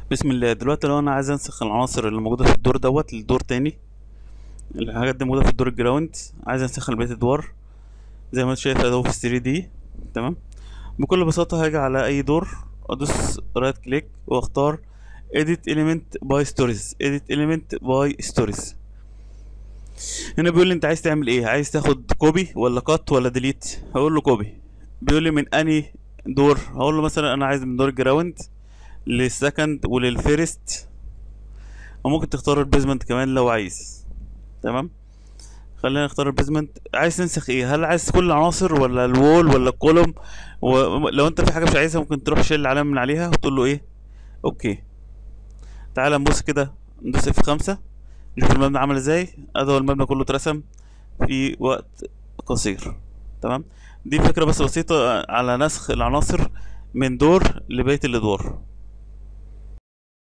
بسم الله دلوقتي لو انا عايز انسخ العناصر اللي موجوده في الدور دوت للدور تاني الحاجات دي موجوده في الدور الجراوند عايز انسخها لبقيه الادوار زي ما انت شايف ادوب في 3 دي تمام بكل بساطه هاجي على اي دور ادوس رايت كليك واختار edit element by stories edit element by stories هنا بيقول لي انت عايز تعمل ايه عايز تاخد كوبي ولا كات ولا ديليت هقول له كوبي بيقول لي من اني دور هقول له مثلا انا عايز من دور الجراوند للسكند وللفيرست وممكن تختار البيزمنت كمان لو عايز تمام خلينا نختار البيزمنت عايز تنسخ ايه هل عايز كل العناصر ولا الوول ولا الكولوم ولو انت في حاجه مش عايزها ممكن تروح شيل العلامه من عليها وتقول له ايه اوكي تعال نبص كده ندوس اف خمسة نشوف المبنى عامل ازاي ادي هو المبنى كله اترسم في وقت قصير تمام دي فكره بس بسيطه على نسخ العناصر من دور لبقيه الادوار